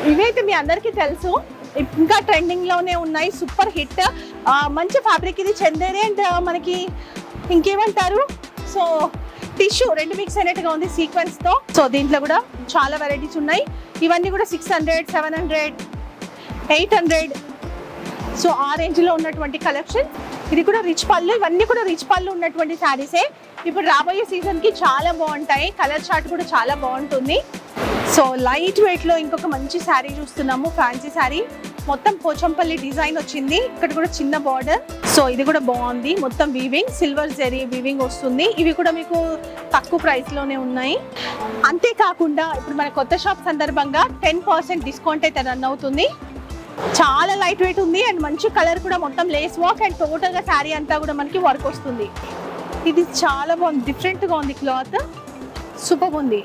ఇవైతే మీ అందరికీ తెలుసు ఇంకా ట్రెండింగ్ లోనే ఉన్నాయి సూపర్ హిట్ మంచి ఫ్యాబ్రిక్ ఇది చందేరి అండ్ మనకి ఇంకేమంటారు సో టిష్యూ రెండు మిక్స్ అయినట్టుగా ఉంది సీక్వెన్స్ తో సో దీంట్లో కూడా చాలా వెరైటీస్ ఉన్నాయి ఇవన్నీ కూడా six hundred seven hundred eight hundred so ఆ రేంజ్ లో ఉన్నటువంటి కలెక్షన్ ఇది కూడా రిచ్ పళ్ళు ఇవన్నీ కూడా రిచ్ పళ్ళు ఉన్నటువంటి శారీసే ఇప్పుడు రాబోయే సీజన్ కి చాలా బాగుంటాయి కలర్ చార్ట్ కూడా చాలా బాగుంటుంది సో లైట్ వెయిట్ లో ఇంకొక మంచి శారీ చూస్తున్నాము ఫ్యాన్సీ శారీ మొత్తం పోచంపల్లి డిజైన్ వచ్చింది ఇక్కడ కూడా చిన్న బార్డర్ సో ఇది కూడా బాగుంది మొత్తం వీవింగ్ సిల్వర్ జెరీ వీవింగ్ వస్తుంది ఇవి కూడా మీకు తక్కువ ప్రైస్ లోనే ఉన్నాయి అంతేకాకుండా ఇప్పుడు మన కొత్త షాప్ సందర్భంగా టెన్ పర్సెంట్ డిస్కౌంట్ అయితే రన్ అవుతుంది చాలా లైట్ వెయిట్ ఉంది అండ్ మంచి కలర్ కూడా మొత్తం లేస్ వర్క్ అండ్ టోటల్ గా శారీ అంతా కూడా మనకి వర్క్ వస్తుంది ఇది చాలా బాగుంది డిఫరెంట్ గా ఉంది క్లాత్ సూపర్ ఉంది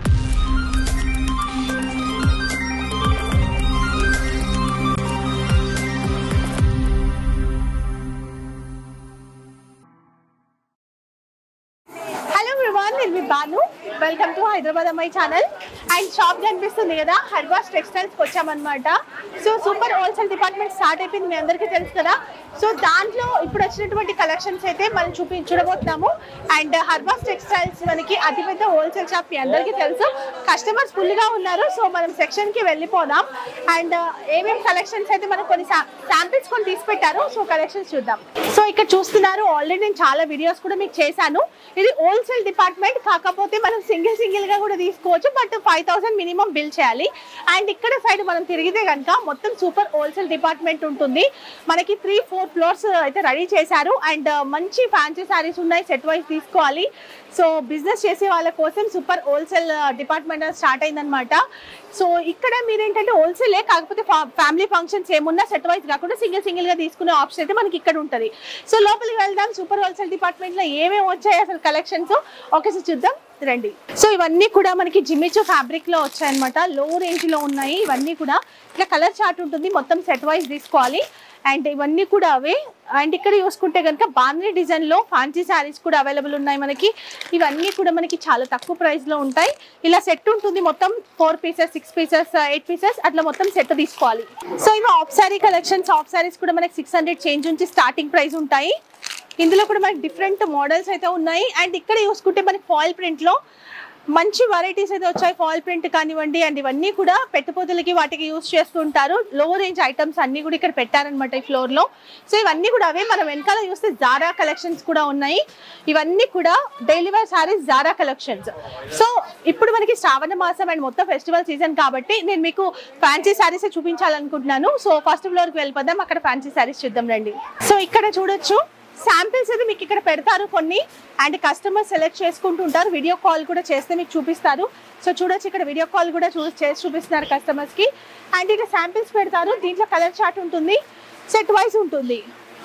హలో ఎవ్రీవన్ నేను మీ బాను వెల్కమ్ టు హైదరాబాద్ అమ్మాయి ఛానల్ అండ్ షాప్ కనిపిస్తుంది కదా హర్బాస్ టెక్స్టైల్స్కి వచ్చామన్నమాట so super wholesale department start అయిపోయింది మీ అందరికీ తెలుసు కదా సో దాంట్లో ఇప్పుడు వచ్చినటువంటి కలెక్షన్స్ అయితే మనం చూపి చూడబోతున్నాము అండ్ హర్బాస్ టెక్స్టైల్స్ మనకి అతిపెద్ద హోల్సేల్ షాప్ మీ అందరికీ తెలుసు కస్టమర్స్ ఫుల్గా ఉన్నారు సో మనం సెక్షన్కి వెళ్ళిపోదాం అండ్ ఏమేమి కలెక్షన్స్ అయితే మనం కొన్ని శాంపిల్స్ కొన్ని తీసి పెట్టారు సో కలెక్షన్స్ చూద్దాం సో ఇక్కడ చూస్తున్నారు ఆల్రెడీ నేను చాలా వీడియోస్ కూడా మీకు చేశాను ఇది హోల్సేల్ డిపార్ట్మెంట్ కాకపోతే మనం సింగిల్ సింగిల్ గా కూడా తీసుకోవచ్చు but five thousand minimum bill చేయాలి అండ్ ఇక్కడ సైడ్ మనం తిరిగితే కనుక మొత్తం సూపర్ హోల్సేల్ డిపార్ట్మెంట్ ఉంటుంది మనకి త్రీ ఫోర్ ఫ్లోర్స్ అయితే రెడీ చేశారు అండ్ మంచి ఫ్యాన్సీ శారీస్ ఉన్నాయి సెట్ వైజ్ తీసుకోవాలి సో బిజినెస్ చేసే వాళ్ళ కోసం సూపర్ హోల్సేల్ డిపార్ట్మెంట్ స్టార్ట్ అయిందనమాట సో ఇక్కడ మీరేంటంటే హోల్సేలే కాకపోతే ఫ్యామిలీ ఫంక్షన్స్ ఏమున్నా సెట్ వైజ్ కాకుండా సింగిల్ సింగిల్ గా తీసుకునే ఆప్షన్ అయితే మనకి ఇక్కడ ఉంటుంది సో లోపలికి వెళ్దాం సూపర్ హోల్సేల్ డిపార్ట్మెంట్ లో ఏమేమి వచ్చాయి అసలు కలెక్షన్స్ ఒకసారి చూద్దాం రండి సో ఇవన్నీ కూడా మనకి జిమ్మిచో ఫ్యాబ్రిక్ లో వచ్చాయన్నమాట లో రేంజ్ లో ఉన్నాయి ఇవన్నీ కూడా ఇట్లా కలర్ చార్ట్ ఉంటుంది మొత్తం సెట్ వైజ్ తీసుకోవాలి అండ్ ఇవన్నీ కూడా అవే అండ్ ఇక్కడ చూసుకుంటే కనుక బాంధీ డిజైన్ లో ఫ్యాన్సీ శారీస్ కూడా అవైలబుల్ ఉన్నాయి మనకి ఇవన్నీ కూడా మనకి చాలా తక్కువ ప్రైస్ లో ఉంటాయి ఇలా సెట్ ఉంటుంది మొత్తం four pieces six pieces eight pieces అట్లా మొత్తం సెట్ తీసుకోవాలి సో ఇవి half sari collections half saris కూడా మనకి సిక్స్ హండ్రెడ్ చేంజ్ నుంచి స్టార్టింగ్ ప్రైస్ ఉంటాయి ఇందులో కూడా మనకి డిఫరెంట్ మోడల్స్ అయితే ఉన్నాయి అండ్ ఇక్కడ చూసుకుంటే మనకి ఫాయిల్ ప్రింట్ లో మంచి వెరైటీస్ అయితే వచ్చాయి ఫాయిల్ ప్రింట్ కానివ్వండి అండ్ ఇవన్నీ కూడా పెట్టుపోతులకి వాటికి యూస్ చేస్తుంటారు లో రేంజ్ ఐటమ్స్ అన్ని కూడా ఇక్కడ పెట్టారనమాట ఈ ఫ్లోర్ లో సో ఇవన్నీ కూడా అవే మనం వెనకాల చూస్తే జారా కలెక్షన్స్ కూడా ఉన్నాయి ఇవన్నీ కూడా డైలీ వేర్ సారీస్ జారా కలెక్షన్స్ సో ఇప్పుడు మనకి శ్రావణ మాసం అండ్ మొత్తం ఫెస్టివల్ సీజన్ కాబట్టి నేను మీకు ఫ్యాన్సీ శారీస్ చూపించాలనుకుంటున్నాను సో ఫస్ట్ ఫ్లోర్ కి వెళ్ళిపోదాం అక్కడ ఫ్యాన్సీ శారీస్ చూద్దాం రండి సో ఇక్కడ చూడొచ్చు శాంపిల్స్ అయితే మీకు ఇక్కడ పెడతారు కొన్ని అండ్ కస్టమర్ సెలెక్ట్ చేసుకుంటూ ఉంటారు వీడియో కాల్ కూడా చేస్తే మీకు చూపిస్తారు సో చూడొచ్చు ఇక్కడ వీడియో కాల్ కూడా చూ చేసి చూపిస్తున్నారు కస్టమర్స్ కి అండ్ ఇక్కడ శాంపిల్స్ పెడతారు దీంట్లో కలర్ చార్ట్ ఉంటుంది సెట్ వైజ్ ఉంటుంది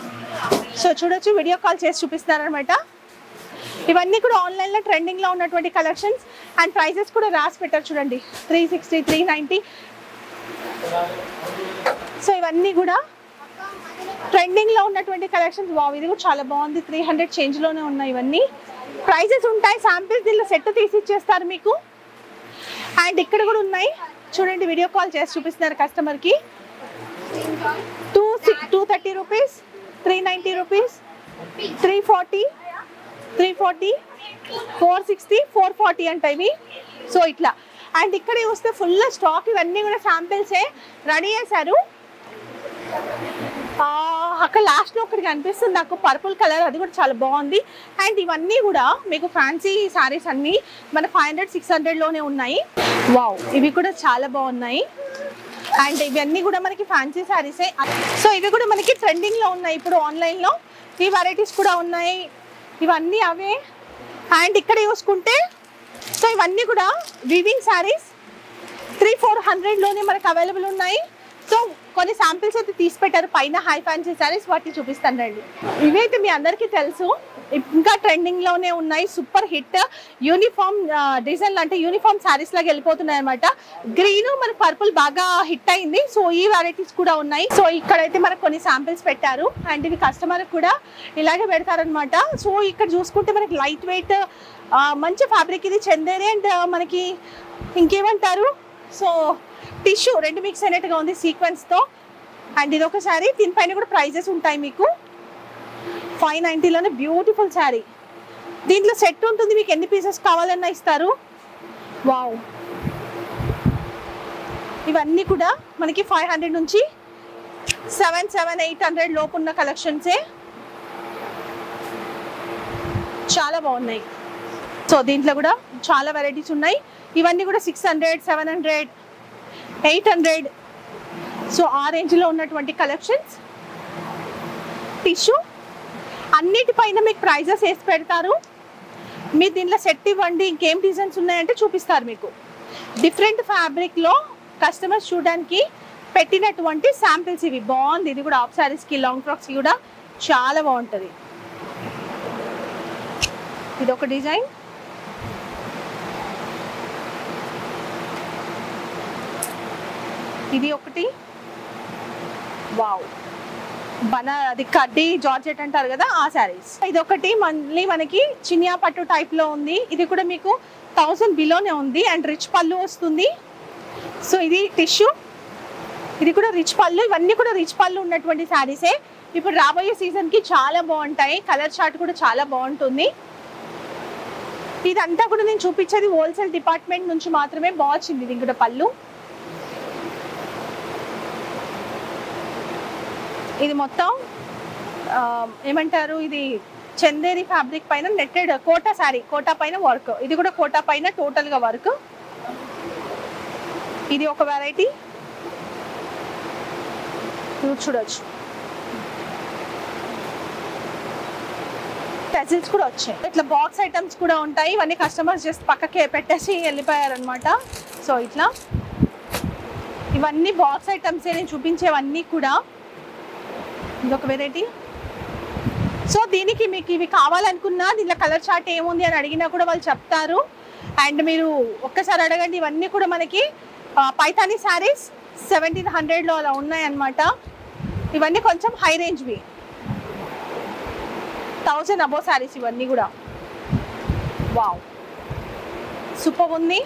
సో చూడొచ్చు వీడియో కాల్ చేసి చూపిస్తున్నారు అనమాట ఇవన్నీ కూడా ఆన్లైన్లో ట్రెండింగ్లో ఉన్నటువంటి కలెక్షన్స్ అండ్ ప్రైసెస్ కూడా రాసి పెట్టారు చూడండి three sixty three ninety so ఇవన్నీ కూడా ట్రెండింగ్ లో ఉన్నటువంటి కలెక్షన్స్ వావ్ ఇది కూడా చాలా బాగుంది త్రీ హండ్రెడ్ చేంజ్ లోనే ఉన్నాయి ఇవన్నీ ప్రైజెస్ ఉంటాయి శాంపిల్స్ దీనిలో సెట్ తీసి ఇచ్చేస్తారు మీకు అండ్ ఇక్కడ కూడా ఉన్నాయి చూడండి వీడియో కాల్ చేసి చూపిస్తున్నారు కస్టమర్ కి two two thirty rupees three ninety rupees three forty three forty four sixty four forty అంట ఇవి సో ఇట్లా అండ్ ఇక్కడ చూస్తే ఫుల్ స్టాక్ ఇవన్నీ కూడా శాంపిల్సే రెడీ చేశారు ఆ, అక్కడ లాస్ట్ లో ఒకటి కనిపిస్తుంది నాకు పర్పుల్ కలర్ అది కూడా చాలా బాగుంది అండ్ ఇవన్నీ కూడా మీకు ఫ్యాన్సీ సారీస్ అన్ని మన ఫైవ్ హండ్రెడ్ సిక్స్ హండ్రెడ్ లోనే ఉన్నాయి వావ్ ఇవి కూడా చాలా బాగున్నాయి అండ్ ఇవన్నీ కూడా మనకి ఫ్యాన్సీ శారీసే సో ఇవి కూడా మనకి ట్రెండింగ్ లో ఉన్నాయి ఇప్పుడు ఆన్లైన్ లో ఈ వెరైటీస్ కూడా ఉన్నాయి ఇవన్నీ అవే అండ్ ఇక్కడ చూసుకుంటే సో ఇవన్నీ కూడా వివింగ్ శారీస్ త్రీ ఫోర్ హండ్రెడ్లోనే మనకు అవైలబుల్ ఉన్నాయి సో కొన్ని శాంపిల్స్ అయితే తీసి పెట్టారు పైన హై ఫ్యాన్సీ శారీస్ వాటిని చూపిస్తాను రండి ఇవైతే మీ అందరికీ తెలుసు ఇంకా ట్రెండింగ్ లోనే ఉన్నాయి సూపర్ హిట్ యూనిఫామ్ డిజైన్ అంటే యూనిఫామ్ శారీస్ లాగా వెళ్ళిపోతున్నాయి అనమాట గ్రీన్ మన పర్పుల్ బాగా హిట్ అయింది సో ఈ వెరైటీస్ కూడా ఉన్నాయి సో ఇక్కడైతే మనకు కొన్ని శాంపిల్స్ పెట్టారు అండ్ ఇవి కస్టమర్ కూడా ఇలాగే పెడతారనమాట సో ఇక్కడ చూసుకుంటే మనకి లైట్ వెయిట్ మంచి ఫ్యాబ్రిక్ ఇది చందేరి అండ్ మనకి ఇంకేమంటారు సో టిష్యూ రెండు మిక్స్ అయినట్టుగా ఉంది సీక్వెన్స్తో అండ్ ఇది ఒక శారీ దీనిపైన కూడా ప్రైజెస్ ఉంటాయి మీకు ఫైవ్ నైంటీలోనే బ్యూటిఫుల్ శారీ దీంట్లో సెట్ ఉంటుంది మీకు ఎన్ని పీసెస్ కావాలన్నా ఇస్తారు వావ్ ఇవన్నీ కూడా మనకి ఫైవ్ హండ్రెడ్ నుంచి సెవెన్ సెవెన్ ఎయిట్ హండ్రెడ్ లోపు ఉన్న కలెక్షన్సే చాలా బాగున్నాయి సో దీంట్లో కూడా చాలా వెరైటీస్ ఉన్నాయి ఇవన్నీ కూడా six hundred seven hundred eight hundred so ఆ రేంజ్లో ఉన్నటువంటి కలెక్షన్స్ టిష్యూ అన్నిటిపైన మీకు ప్రైజెస్ వేసి పెడతారు మీరు దీంట్లో సెట్ ఇవ్వండి ఇంకేం డిజైన్స్ ఉన్నాయంటే చూపిస్తారు మీకు డిఫరెంట్ ఫ్యాబ్రిక్లో కస్టమర్స్ చూడడానికి పెట్టినటువంటి శాంపిల్స్ ఇవి బాగుంది ఇది కూడా ఆఫ్ శారీస్కి లాంగ్ ఫ్రాక్స్కి కూడా చాలా బాగుంటుంది ఇది ఒక డిజైన్ ఇది ఒకటి వావ్ బనా అది కడ్డీ జార్జెట్ అంటారు కదా ఆ శారీస్ ఇది ఒకటి మళ్ళీ మనకి చినియా పట్టు టైప్ లో ఉంది ఇది కూడా మీకు థౌసండ్ బిలోనే ఉంది అండ్ రిచ్ పళ్ళు వస్తుంది సో ఇది టిష్యూ ఇది కూడా రిచ్ పళ్ళు ఇవన్నీ కూడా రిచ్ పళ్ళు ఉన్నటువంటి శారీసే ఇప్పుడు రాబోయే సీజన్ కి చాలా బాగుంటాయి కలర్ చార్ట్ కూడా చాలా బాగుంటుంది ఇదంతా కూడా నేను చూపించేది హోల్సేల్ డిపార్ట్మెంట్ నుంచి మాత్రమే బాగుంది ఇది కూడా పళ్ళు ఇది మొత్తం ఆ, ఏమంటారు ఇది చందేరి ఫ్యాబ్రిక్ పైన నెట్టెడ్ కోటా శారీ కోటా పైన వర్క్ ఇది కూడా కోటా పైన టోటల్ గా వర్క్ ఇది ఒక వెరైటీ ఇది చూడొచ్చు టెజిల్స్ కూడా వచ్చాయి ఇట్లా బాక్స్ ఐటమ్స్ కూడా ఉంటాయి ఇవన్నీ కస్టమర్స్ జస్ట్ పక్కకే పెట్టేసి వెళ్ళిపోయారనమాట సో ఇట్లా ఇవన్నీ బాక్స్ ఐటమ్స్ నేను చూపించేవన్నీ కూడా ఇదొక వెరైటీ సో దీనికి మీకు ఇవి కావాలనుకున్నా దీంట్లో కలర్ చార్ట్ ఏముంది అని అడిగినా కూడా వాళ్ళు చెప్తారు అండ్ మీరు ఒక్కసారి అడగండి ఇవన్నీ కూడా మనకి ఆ, పైతానీ శారీస్ సెవెంటీన్ హండ్రెడ్లో అలా ఉన్నాయన్నమాట ఇవన్నీ కొంచెం హై రేంజ్వి థౌజండ్ అబో శారీస్ ఇవన్నీ కూడా వావ్ సూపర్ ఉంది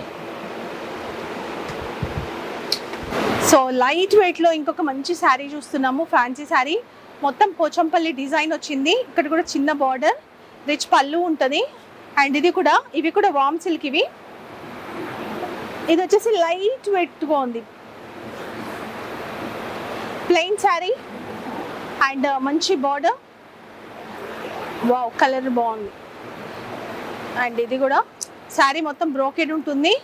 సో లైట్ వెయిట్లో ఇంకొక మంచి శారీ చూస్తున్నాము ఫ్యాన్సీ శారీ మొత్తం పోచంపల్లి డిజైన్ వచ్చింది ఇక్కడ కూడా చిన్న బార్డర్ రిచ్ పళ్ళు ఉంటుంది అండ్ ఇది కూడా ఇవి కూడా వామ్ సిల్క్ ఇవి ఇది వచ్చేసి లైట్ వెయిట్గా ఉంది ప్లెయిన్ శారీ అండ్ మంచి బార్డర్ వావ్ కలర్ బాగుంది అండ్ ఇది కూడా శారీ మొత్తం బ్రోకెడ్ ఉంటుంది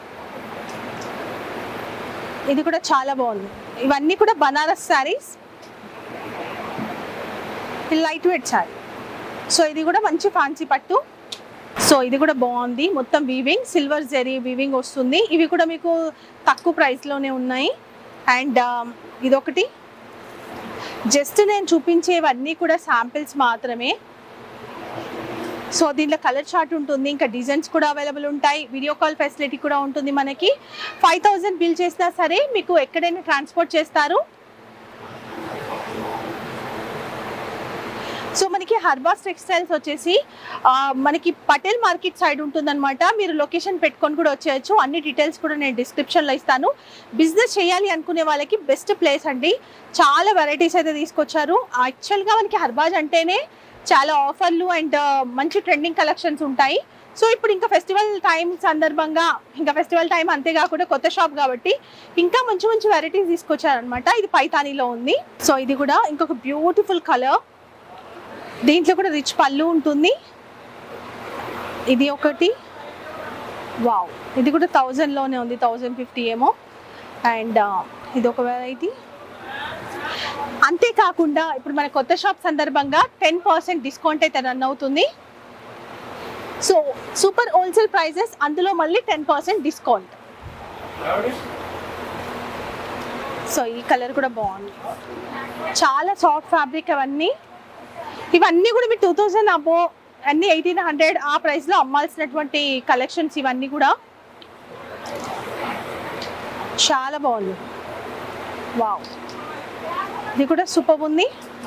ఇది కూడా చాలా బాగుంది ఇవన్నీ కూడా Banaras saris light weight sari so ఇది కూడా మంచి ఫ్యాన్సీ పట్టు సో ఇది కూడా బాగుంది మొత్తం వీవింగ్ సిల్వర్ జెరీ వీవింగ్ వస్తుంది ఇవి కూడా మీకు తక్కువ ప్రైస్లోనే ఉన్నాయి అండ్ ఇదొకటి జస్ట్ నేను చూపించేవన్నీ కూడా శాంపిల్స్ మాత్రమే సో దీంట్లో కలర్ చార్ట్ ఉంటుంది ఇంకా డిజైన్స్ కూడా అవైలబుల్ ఉంటాయి వీడియో కాల్ ఫెసిలిటీ కూడా ఉంటుంది మనకి ఫైవ్ థౌజండ్ బిల్ చేసినా సరే మీకు ఎక్కడైనా ట్రాన్స్పోర్ట్ చేస్తారు సో మనకి హర్బాస్ టెక్స్టైల్స్ వచ్చేసి ఆ, మనకి పటేల్ మార్కెట్ సైడ్ ఉంటుందన్నమాట మీరు లొకేషన్ పెట్టుకొని కూడా వచ్చేయచ్చు అన్ని డీటెయిల్స్ కూడా నేను డిస్క్రిప్షన్లో ఇస్తాను బిజినెస్ చేయాలి అనుకునే వాళ్ళకి బెస్ట్ ప్లేస్ అండి చాలా వెరైటీస్ అయితే తీసుకొచ్చారు యాక్చువల్గా మనకి హర్బాజ్ అంటేనే చాలా ఆఫర్లు అండ్ మంచి ట్రెండింగ్ కలెక్షన్స్ ఉంటాయి సో ఇప్పుడు ఇంకా ఫెస్టివల్ టైం సందర్భంగా ఇంకా ఫెస్టివల్ టైం అంతేకాకుండా కొత్త షాప్ కాబట్టి ఇంకా మంచి మంచి వెరైటీస్ తీసుకొచ్చారనమాట ఇది పైతానీలో ఉంది సో ఇది కూడా ఇంకొక బ్యూటిఫుల్ కలర్ దీంట్లో కూడా రిచ్ పళ్ళు ఉంటుంది ఇది ఒకటి వావ్ ఇది కూడా థౌజండ్లోనే ఉంది థౌజండ్ ఫిఫ్టీ ఏమో అండ్ ఇది ఒక వెరైటీ అంతేకాకుండా ఇప్పుడు మన కొత్త షాప్ సందర్భంగా టెన్ పర్సెంట్ డిస్కౌంట్ అయితే రన్ అవుతుంది సో సూపర్ హోల్సేల్ ప్రైజెస్ అందులో మళ్ళీ టెన్ పర్సెంట్ డిస్కౌంట్ సో ఈ కలర్ కూడా బాగుంది చాలా సాఫ్ట్ ఫ్యాబ్రిక్ అవన్నీ ఇవన్నీ కూడా మీరు టూ థౌజండ్ అబో అన్ని ఎయిటీన్ హండ్రెడ్ ఆ ప్రైస్లో అమ్మాల్సినటువంటి కలెక్షన్స్ ఇవన్నీ కూడా చాలా బాగుంది వావ్ ఇది కూడా సూపర్ ఉంది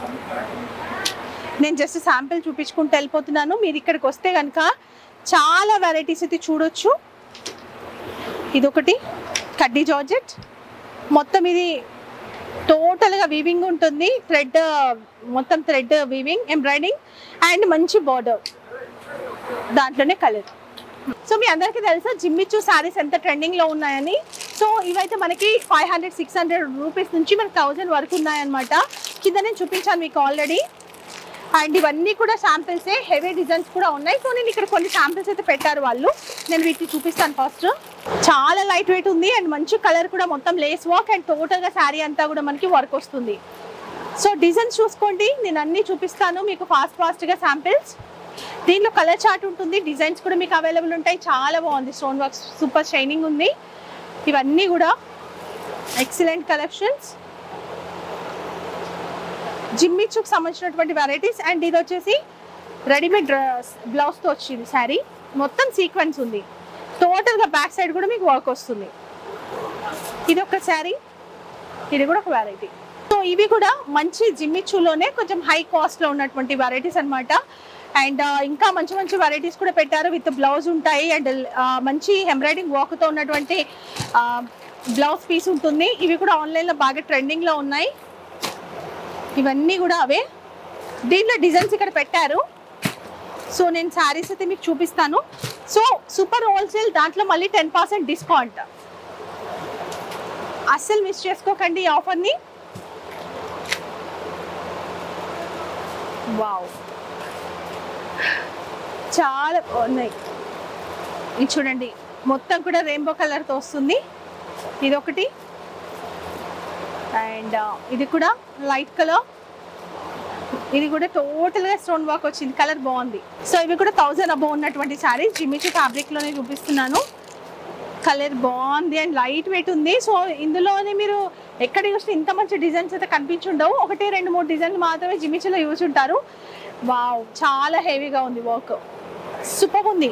నేను జస్ట్ శాంపిల్ చూపించుకుంటూ వెళ్ళిపోతున్నాను మీరు ఇక్కడికి వస్తే కనుక చాలా వెరైటీస్ అయితే చూడొచ్చు ఇదొకటి కడ్డీ జార్జెట్ మొత్తం ఇది టోటల్గా వీవింగ్ ఉంటుంది థ్రెడ్ మొత్తం థ్రెడ్ వీవింగ్ ఎంబ్రాయిడింగ్ అండ్ మంచి బార్డర్ దాంట్లోనే కలర్ సో మీ అందరికీ తెలుసా జిమ్మిచ్చు శారీస్ ఎంత ట్రెండింగ్ లో ఉన్నాయని సో ఇవైతే మనకి five hundred six hundred rupees నుంచి మనకి థౌజండ్ వరకు ఉన్నాయన్నమాట కింద నేను చూపించాను మీకు ఆల్రెడీ అండ్ ఇవన్నీ కూడా శాంపిల్సే హెవీ డిజైన్స్ కూడా ఉన్నాయి సో నేను ఇక్కడ కొన్ని శాంపిల్స్ అయితే పెట్టారు వాళ్ళు నేను వీటిని చూపిస్తాను ఫస్ట్ చాలా లైట్ వెయిట్ ఉంది అండ్ మంచి కలర్ కూడా మొత్తం లేస్ వర్క్ అండ్ టోటల్గా శారీ అంతా కూడా మనకి వర్క్ వస్తుంది సో డిజైన్స్ చూసుకోండి నేను అన్ని చూపిస్తాను మీకు ఫాస్ట్ ఫాస్ట్గా శాంపిల్స్ దీనిలో కలర్ చార్ట్ ఉంటుంది డిజైన్స్ కూడా మీకు అవైలబుల్ ఉంటాయి చాలా బాగుంది స్టోన్ వర్క్ సూపర్ షైనింగ్ ఉంది ఇవన్నీ కూడా ఎక్సలెంట్ కలెక్షన్స్ జిమ్మిచ్చుకు సంబంధించినటువంటి వెరైటీస్ అండ్ ఇది వచ్చేసి రెడీమేడ్ డ్రెస్ బ్లౌజ్తో వచ్చింది శారీ మొత్తం సీక్వెన్స్ ఉంది టోటల్గా బ్యాక్ సైడ్ కూడా మీకు వర్క్ వస్తుంది ఇది ఒక శారీ ఇది కూడా ఒక వెరైటీ సో ఇవి కూడా మంచి జిమ్మిచ్చులోనే కొంచెం హై కాస్ట్లో ఉన్నటువంటి వెరైటీస్ అన్నమాట అండ్ ఇంకా మంచి మంచి వెరైటీస్ కూడా పెట్టారు విత్ బ్లౌజ్ ఉంటాయి అండ్ మంచి ఎంబ్రాయిడింగ్ వర్క్తో ఉన్నటువంటి బ్లౌజ్ పీస్ ఉంటుంది ఇవి కూడా ఆన్లైన్లో బాగా ట్రెండింగ్లో ఉన్నాయి ఇవన్నీ కూడా అవే దీంట్లో డిజైన్స్ ఇక్కడ పెట్టారు సో నేను శారీస్ అయితే మీకు చూపిస్తాను సో సూపర్ హోల్సేల్ దాంట్లో మళ్ళీ టెన్ పర్సెంట్ డిస్కౌంట్ అస్సలు మిస్ చేసుకోకండి ఈ ఆఫర్ని వావ్ చాలా బాగున్నాయి ఇది చూడండి మొత్తం కూడా రెయిన్బో కలర్తో వస్తుంది ఇది ఒకటి అండ్ ఇది కూడా లైట్ కలర్ ఇది కూడా టోటల్గా స్టోన్ వర్క్ వచ్చింది కలర్ బాగుంది సో ఇవి కూడా థౌజండ్ అబౌవ్ ఉన్నటువంటి శారీస్ జిమ్మిచు ఫ్యాబ్రిక్లోనే చూపిస్తున్నాను కలర్ బాగుంది అండ్ లైట్ వెయిట్ ఉంది సో ఇందులోనే మీరు ఎక్కడ చూస్తే ఇంత మంచి డిజైన్స్ అయితే కనిపించుండవు ఒకటి రెండు మూడు డిజైన్లు మాత్రమే జిమ్మిచులో యూజ్ ఉంటారు వావ్ చాలా హెవీగా ఉంది వర్క్ సూపర్ ఉంది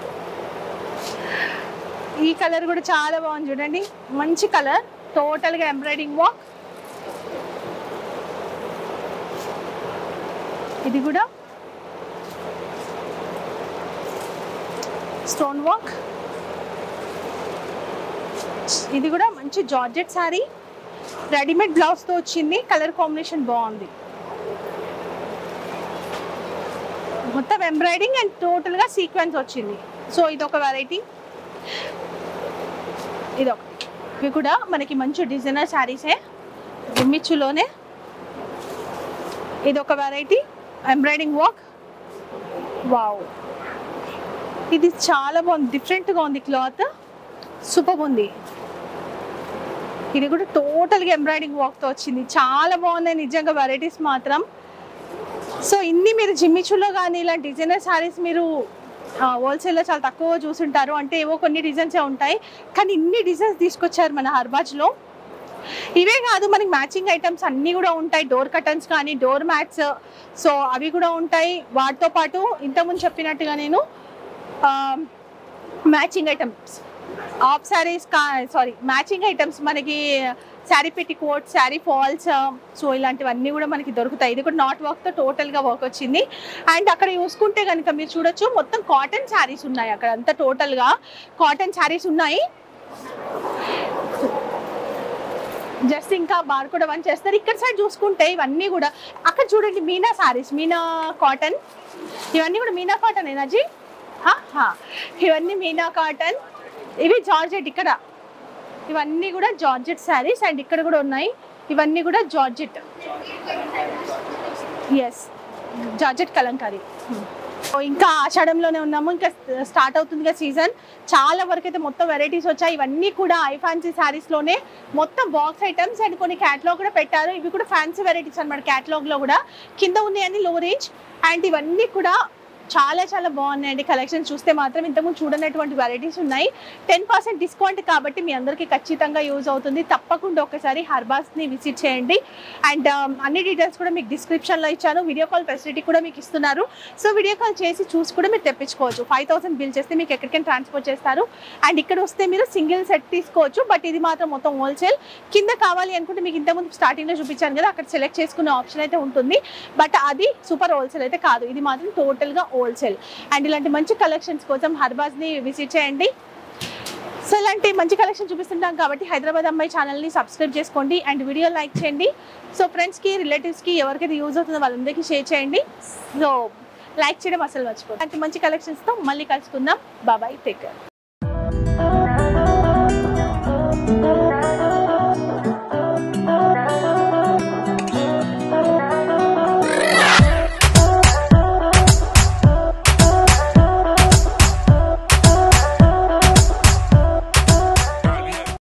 ఈ కలర్ కూడా చాలా బాగుంది చూడండి మంచి కలర్ టోటల్గా ఎంబ్రాయిడింగ్ వర్క్ ఇది కూడా స్టోన్ వర్క్ ఇది కూడా మంచి జార్జెట్ శారీ రెడీమేడ్ బ్లౌజ్తో వచ్చింది కలర్ కాంబినేషన్ బాగుంది మొత్తం ఎంబ్రాయిడింగ్ అండ్ టోటల్గా సీక్వెన్స్ వచ్చింది సో ఇది ఒక వెరైటీ ఇది ఒక ఇవి కూడా మనకి మంచి డిజైనర్ శారీసే జిమ్మిచ్చులోనే ఇది ఒక వెరైటీ ఎంబ్రాయిడింగ్ వర్క్ వావ్ ఇది చాలా బాగుంది డిఫరెంట్గా ఉంది క్లాత్ సూపర్ ఉంది ఇది కూడా టోటల్గా ఎంబ్రాయిడింగ్ వర్క్తో వచ్చింది చాలా బాగున్నాయి నిజంగా వెరైటీస్ మాత్రం సో ఇన్ని మీరు జిమ్మిచులో కానీ ఇలా డిజైనర్ శారీస్ మీరు హోల్సేల్లో చాలా తక్కువ చూసుంటారు అంటే ఏవో కొన్ని డిజైన్సే ఉంటాయి కానీ ఇన్ని డిజైన్స్ తీసుకొచ్చారు మన హర్బాజ్లో ఇవే కాదు మనకి మ్యాచింగ్ ఐటమ్స్ అన్నీ కూడా ఉంటాయి డోర్ కటన్స్ కానీ డోర్ మ్యాట్స్ సో అవి కూడా ఉంటాయి వాటితో పాటు ఇంతకుముందు చెప్పినట్టుగా నేను మ్యాచింగ్ ఐటమ్స్ ఆఫ్ శారీస్ కా సారీ మ్యాచింగ్ ఐటమ్స్ మనకి శారీ పెట్టి కోట్ శారీ ఫాల్స్ సో ఇలాంటివన్నీ కూడా మనకి దొరుకుతాయి ఇది కూడా నాట్ వర్క్తో టోటల్గా వర్క్ వచ్చింది అండ్ అక్కడ చూసుకుంటే కనుక మీరు చూడొచ్చు మొత్తం కాటన్ శారీస్ ఉన్నాయి అక్కడ అంతా టోటల్గా కాటన్ శారీస్ ఉన్నాయి జస్ట్ ఇంకా బార్ కూడా వన్ చేస్తారు ఇక్కడ సైడ్ చూసుకుంటే ఇవన్నీ కూడా అక్కడ చూడండి మీనా శారీస్ మీనా కాటన్ ఇవన్నీ కూడా మీనా కాటన్ ఏనాజీ ఇవన్నీ మీనా కాటన్ ఇవి జార్జెట్ ఇక్కడ ఇవన్నీ కూడా జార్జెట్ శారీస్ అండ్ ఇక్కడ కూడా ఉన్నాయి ఇవన్నీ కూడా జార్జెట్ ఎస్ జార్జెట్ కలంకారీ సో ఇంకా ఆషాఢంలోనే ఉన్నాము ఇంకా స్టార్ట్ అవుతుంది సీజన్ చాలా వరకు అయితే మొత్తం వెరైటీస్ వచ్చాయి ఇవన్నీ కూడా ఐ ఫ్యాన్సీ శారీస్లోనే మొత్తం బాక్స్ ఐటమ్స్ అండ్ కొన్ని క్యాటలాగ్ కూడా పెట్టారు ఇవి కూడా ఫ్యాన్సీ వెరైటీస్ అనమాట క్యాటలాగ్లో కూడా కింద ఉన్నాయని లో రేంజ్ అండ్ ఇవన్నీ కూడా చాలా చాలా బాగున్నాయండి కలెక్షన్ చూస్తే మాత్రం ఇంతకుముందు చూడనటువంటి వెరైటీస్ ఉన్నాయి టెన్ పర్సెంట్ డిస్కౌంట్ కాబట్టి మీ అందరికీ ఖచ్చితంగా యూజ్ అవుతుంది తప్పకుండా ఒకసారి హర్బాస్ని విజిట్ చేయండి అండ్ అన్ని డీటెయిల్స్ కూడా మీకు డిస్క్రిప్షన్లో ఇచ్చాను వీడియో కాల్ ఫెసిలిటీ కూడా మీకు ఇస్తున్నారు సో వీడియో కాల్ చేసి చూసి కూడా మీరు తెప్పించుకోవచ్చు ఫైవ్ థౌసండ్ బిల్ చేస్తే మీకు ఎక్కడికైనా ట్రాన్స్పోర్ట్ చేస్తారు అండ్ ఇక్కడ వస్తే మీరు సింగిల్ సెట్ తీసుకోవచ్చు బట్ ఇది మాత్రం మొత్తం హోల్సేల్ కింద కావాలి అనుకుంటే మీకు ఇంతకుముందు స్టార్టింగ్లో చూపించాను కదా అక్కడ సెలెక్ట్ చేసుకునే ఆప్షన్ అయితే ఉంటుంది బట్ అది సూపర్ హోల్సేల్ అయితే కాదు ఇది మాత్రం టోటల్గా హోల్సేల్ అండ్ ఇలాంటి మంచి కలెక్షన్స్ కోసం హర్బాజ్ని విజిట్ చేయండి సో ఇలాంటి మంచి కలెక్షన్ చూపిస్తుంటాం కాబట్టి హైదరాబాద్ అమ్మాయి ఛానల్ని సబ్స్క్రైబ్ చేసుకోండి అండ్ వీడియో లైక్ చేయండి సో ఫ్రెండ్స్కి రిలేటివ్స్కి ఎవరికైతే యూజ్ అవుతుందో వాళ్ళందరికీ షేర్ చేయండి సో లైక్ చేయడం అసలు మర్చిపోతుంది అలాంటి మంచి కలెక్షన్స్తో మళ్ళీ కలుసుకుందాం బాబాయ్ టేక్ కేర్